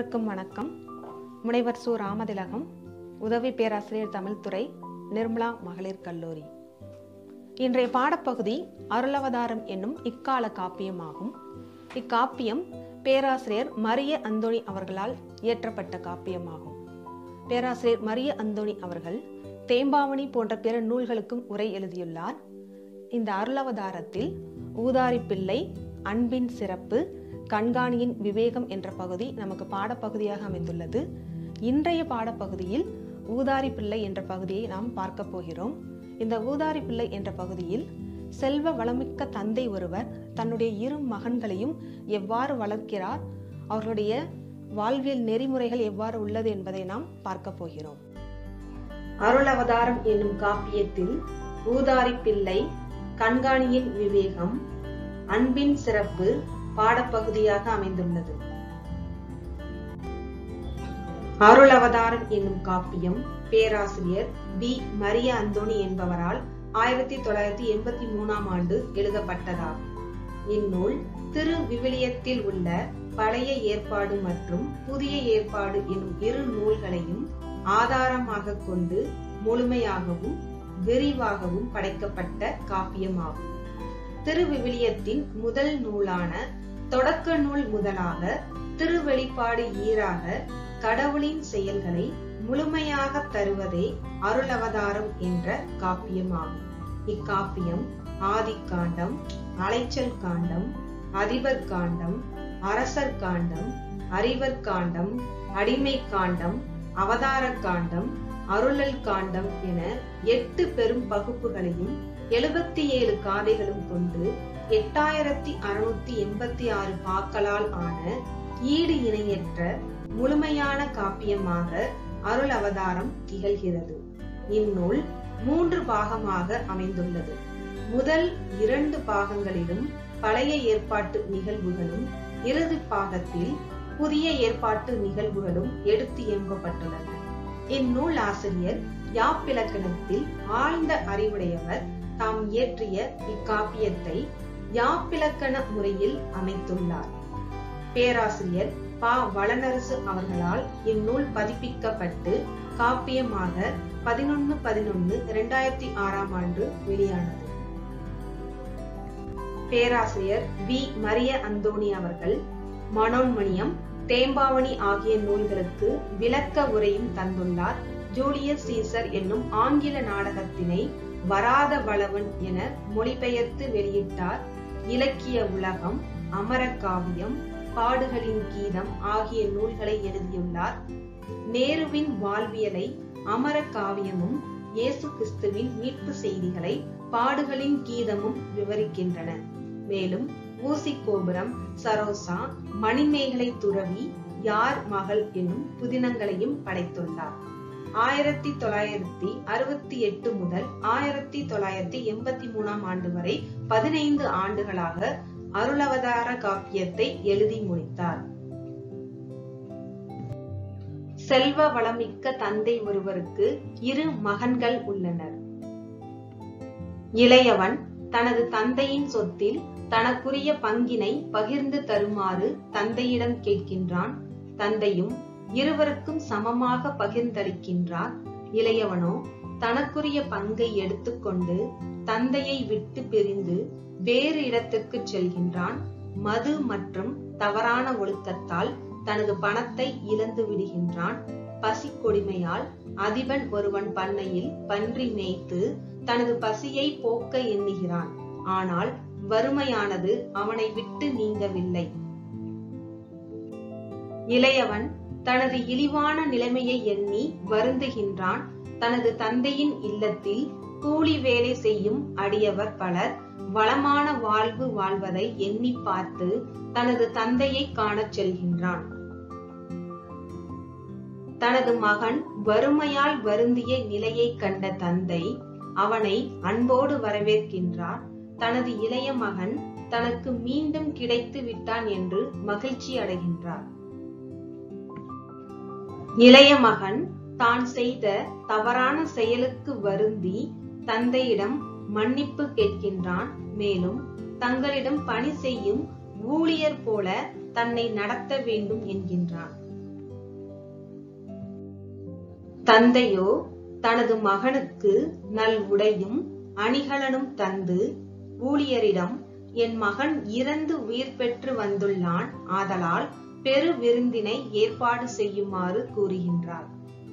அனைவருக்கும் வணக்கம் முனைவர் சு ராமதிலகம் உதவி பேராசிரியர் தமிழ்துறை நிர்மலா மகளிர் கல்லூரி இன்றைய பாடப்பகுதி அருளவதாரம் என்னும் இக்கால காப்பியமாகும் இக்காப்பியம் பேராசிரியர் மரிய அந்தோணி அவர்களால் இயற்றப்பட்ட காப்பியமாகும் பேராசிரியர் மரிய அந்தோணி அவர்கள் தேம்பாவணி போன்ற பிற நூல்களுக்கும் உரை எழுதியுள்ளார் இந்த அருளவதாரத்தில் ஊதாரி பிள்ளை அன்பின் சிறப்பு கண்காணியின் விவேகம் என்ற பகுதி நமக்கு பாடப்பகுதியாக அமைந்துள்ளது இன்றைய பாடப்பகுதியில் ஊதாரி பிள்ளை என்ற பகுதியை நாம் பார்க்க போகிறோம் இந்த ஊதாரி பிள்ளை என்ற பகுதியில் செல்வ வளமிக்க தந்தை ஒருவர் தன்னுடைய இரு மகன்களையும் எவ்வாறு வளர்க்கிறார் அவர்களுடைய வாழ்வியல் நெறிமுறைகள் எவ்வாறு உள்ளது என்பதை நாம் பார்க்க போகிறோம் அருளவதாரம் என்னும் காப்பியத்தில் ஊதாரி பிள்ளை கண்காணியின் விவேகம் அன்பின் சிறப்பு பாடப்பகுதியாக அமைந்துள்ளது அருளவதாரம் என்னும் காப்பியம் பேராசிரியர் பி மரிய அந்தோணி என்பவரால் ஆயிரத்தி தொள்ளாயிரத்தி எண்பத்தி மூணாம் ஆண்டு எழுதப்பட்டதாகும் இந்நூல் திரு விவிலியத்தில் உள்ள பழைய ஏற்பாடு மற்றும் புதிய ஏற்பாடு என்னும் இரு நூல்களையும் ஆதாரமாக கொண்டு முழுமையாகவும் விரிவாகவும் படைக்கப்பட்ட காப்பியமாகும் திருவிவிலியத்தின் முதல் நூலான தொடக்க நூல் முதலாக திருவெளிப்பாடு ஈராக கடவுளின் செயல்களை முழுமையாக தருவதே அருளவதாரம் என்ற காப்பியமாகும் இக்காப்பியம் ஆதிக்காண்டம் அலைச்சல் காண்டம் அதிபர் காண்டம் அரசர் காண்டம் அறிவர் காண்டம் அடிமை காண்டம் அவதார காண்டம் அருளல் காண்டம் என எட்டு பெரும் பகுப்புகளையும் எழுபத்தி ஏழு காதைகளும் கொண்டு எட்டாயிரத்தி அறுநூத்தி எண்பத்தி ஆறு பாக்களால் ஆன ஈடு இணையற்ற முழுமையான காப்பியமாக அருள் அவதாரம் திகழ்கிறது இந்நூல் மூன்று பாகமாக அமைந்துள்ளது முதல் இரண்டு பாகங்களிலும் பழைய ஏற்பாட்டு நிகழ்வுகளும் இறுதி பாகத்தில் புதிய ஏற்பாட்டு நிகழ்வுகளும் எடுத்து இயங்கப்பட்டுள்ளன இந்நூல் ஆசிரியர் யாப்பிலக்கணத்தில் ஆழ்ந்த அறிவுடையவர் தாம் இயற்றிய இக்காப்பியத்தை யாப்பிலக்கண முறையில் அமைத்துள்ளார் பேராசிரியர் பா வளனரசு அவர்களால் இந்நூல் பதிப்பிக்கப்பட்டு காப்பியமாக பதினொன்னு பதினொன்னு இரண்டாயிரத்தி ஆறாம் ஆண்டு வெளியானது பேராசிரியர் வி மரிய அந்தோணி அவர்கள் மனோன்மணியம் தேம்பாவணி ஆகிய நூல்களுக்கு விளக்க உரையும் தந்துள்ளார் ஜூலியஸ் சீசர் என்னும் ஆங்கில நாடகத்தினை வராத வளவன் என மொழிபெயர்த்து வெளியிட்டார் இலக்கிய உலகம் அமரகாவியம் பாடுகளின் கீதம் ஆகிய நூல்களை எழுதியுள்ளார் நேருவின் வாழ்வியலை அமர காவியமும் இயேசு கிறிஸ்துவின் மீட்பு செய்திகளை பாடுகளின் கீதமும் விவரிக்கின்றன மேலும் ஊசி கோபுரம் சரோசா மணிமேகலை துறவி யார் மகள் என்னும் புதினங்களையும் படைத்துள்ளார் ஆயிரத்தி தொள்ளாயிரத்தி அறுபத்தி எட்டு முதல் ஆயிரத்தி தொள்ளாயிரத்தி எண்பத்தி மூணாம் ஆண்டு வரை பதினைந்து ஆண்டுகளாக அருளவதார காப்பியத்தை எழுதி முடித்தார் செல்வ வளமிக்க தந்தை ஒருவருக்கு இரு மகன்கள் உள்ளனர் இளையவன் தனது தந்தையின் சொத்தில் தனக்குரிய பங்கினை பகிர்ந்து தருமாறு தந்தையிடம் கேட்கின்றான் தந்தையும் இருவருக்கும் சமமாக பகிர்ந்தளிக்கின்றார் இளையவனோ தனக்குரிய பங்கை எடுத்துக்கொண்டு தந்தையை விட்டு பிரிந்து வேறு இடத்துக்கு செல்கின்றான் மது மற்றும் தவறான ஒழுக்கத்தால் தனது பணத்தை இழந்து விடுகின்றான் பசி கொடுமையால் அதிபன் ஒருவன் பண்ணையில் பன்றி மேய்த்து தனது பசியை போக்க எண்ணுகிறான் ஆனால் வறுமையானது அவனை விட்டு நீங்கவில்லை இளையவன் தனது இழிவான நிலைமையை எண்ணி வருந்துகின்றான் தனது தந்தையின் இல்லத்தில் கூலி வேலை செய்யும் அடியவர் பலர் வளமான வாழ்வு வாழ்வதை எண்ணி பார்த்து தனது தந்தையை காணச் செல்கின்றான் தனது மகன் வறுமையால் வருந்திய நிலையை கண்ட தந்தை அவனை அன்போடு வரவேற்கின்றார் தனது இளைய மகன் தனக்கு மீண்டும் கிடைத்து விட்டான் என்று மகிழ்ச்சி அடைகின்றார் இளைய மகன் தான் செய்த தவறான செயலுக்கு வருந்தி தந்தையிடம் மன்னிப்பு கேட்கின்றான் மேலும் தங்களிடம் பணி செய்யும் ஊழியர் போல தன்னை நடத்த வேண்டும் என்கின்றான் தந்தையோ தனது மகனுக்கு நல் உடையும் அணிகலனும் தந்து ஊழியரிடம் என் மகன் இறந்து உயிர் பெற்று வந்துள்ளான் ஆதலால் பெரு விருந்தினை ஏற்பாடு செய்யுமாறு கூறுகின்றார்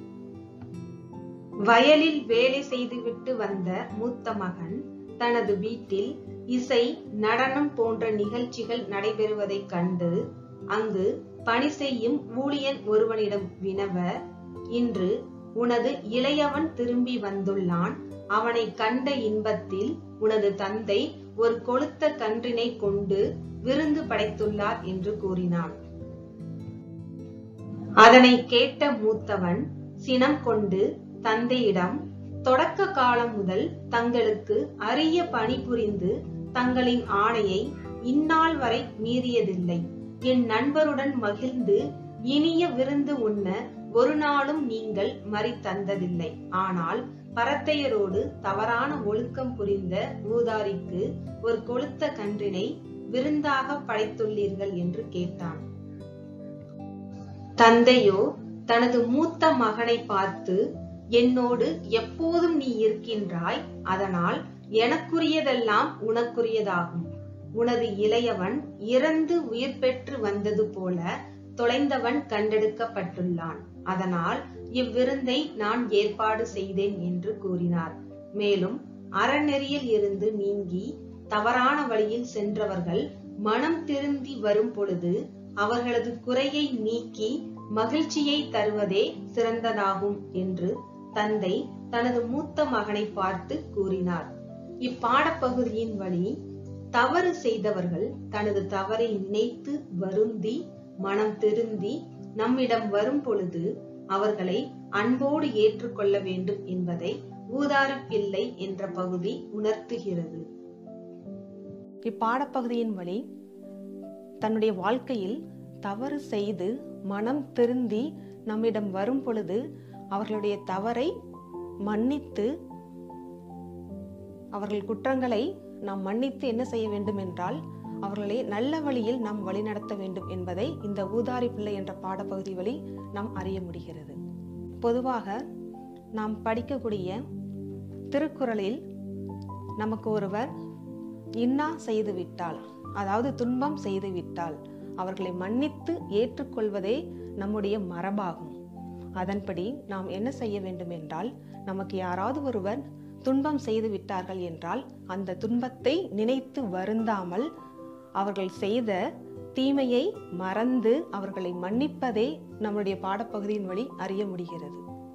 வயலில் வேலை செய்துவிட்டு வந்த மூத்த மகன் தனது வீட்டில் இசை நடனம் போன்ற நிகழ்ச்சிகள் நடைபெறுவதைக் கண்டு அங்கு பணி செய்யும் ஊழியன் ஒருவனிடம் வினவ இன்று உனது இளையவன் திரும்பி வந்துள்ளான் அவனை கண்ட இன்பத்தில் உனது தந்தை ஒரு கொளுத்த கன்றினை கொண்டு விருந்து படைத்துள்ளார் என்று கூறினான் அதனை கேட்ட மூத்தவன் சினம் கொண்டு தந்தையிடம் தொடக்க காலம் முதல் தங்களுக்கு அரிய பணி புரிந்து தங்களின் ஆணையை இந்நாள் வரை மீறியதில்லை என் நண்பருடன் மகிழ்ந்து இனிய விருந்து உண்ண ஒரு நாளும் நீங்கள் மறி தந்ததில்லை ஆனால் பரத்தையரோடு தவறான ஒழுக்கம் புரிந்த ஊதாரிக்கு ஒரு கொளுத்த கன்றினை விருந்தாக படைத்துள்ளீர்கள் என்று கேட்டான் தந்தையோ தனது மூத்த மகனை பார்த்து என்னோடு எப்போதும் நீ இருக்கின்றாய் அதனால் எனக்குரியதெல்லாம் உனக்குரியதாகும் உனது இளையவன் இறந்து உயிர் பெற்று வந்தது போல தொலைந்தவன் கண்டெடுக்கப்பட்டுள்ளான் அதனால் இவ்விருந்தை நான் ஏற்பாடு செய்தேன் என்று கூறினார் மேலும் அறநெறியில் இருந்து நீங்கி தவறான வழியில் சென்றவர்கள் மனம் திருந்தி வரும் பொழுது அவர்களது குறையை நீக்கி மகிழ்ச்சியை தருவதே சிறந்ததாகும் என்று தந்தை தனது மூத்த மகனை பார்த்து கூறினார் இப்பாடப்பகுதியின் வழி தவறு செய்தவர்கள் தனது தவறை நினைத்து வருந்தி மனம் திருந்தி நம்மிடம் வரும் பொழுது அவர்களை அன்போடு ஏற்றுக்கொள்ள வேண்டும் என்பதை ஊதாரி பிள்ளை என்ற பகுதி உணர்த்துகிறது இப்பாடப்பகுதியின் வழி தன்னுடைய வாழ்க்கையில் தவறு செய்து மனம் திருந்தி நம்மிடம் வரும் பொழுது அவர்களுடைய தவறை மன்னித்து அவர்கள் குற்றங்களை நாம் மன்னித்து என்ன செய்ய வேண்டும் என்றால் அவர்களை நல்ல வழியில் நாம் வழிநடத்த வேண்டும் என்பதை இந்த ஊதாரி பிள்ளை என்ற பாடப்பகுதி வழி நாம் அறிய முடிகிறது பொதுவாக நாம் படிக்கக்கூடிய திருக்குறளில் நமக்கு ஒருவர் இன்னா செய்து விட்டால் அதாவது துன்பம் செய்து விட்டால் அவர்களை மன்னித்து ஏற்றுக்கொள்வதே நம்முடைய மரபாகும் அதன்படி நாம் என்ன செய்ய வேண்டும் என்றால் நமக்கு யாராவது ஒருவர் துன்பம் செய்து விட்டார்கள் என்றால் அந்த துன்பத்தை நினைத்து வருந்தாமல் அவர்கள் செய்த தீமையை மறந்து அவர்களை மன்னிப்பதே நம்முடைய பாடப்பகுதியின் வழி அறிய முடிகிறது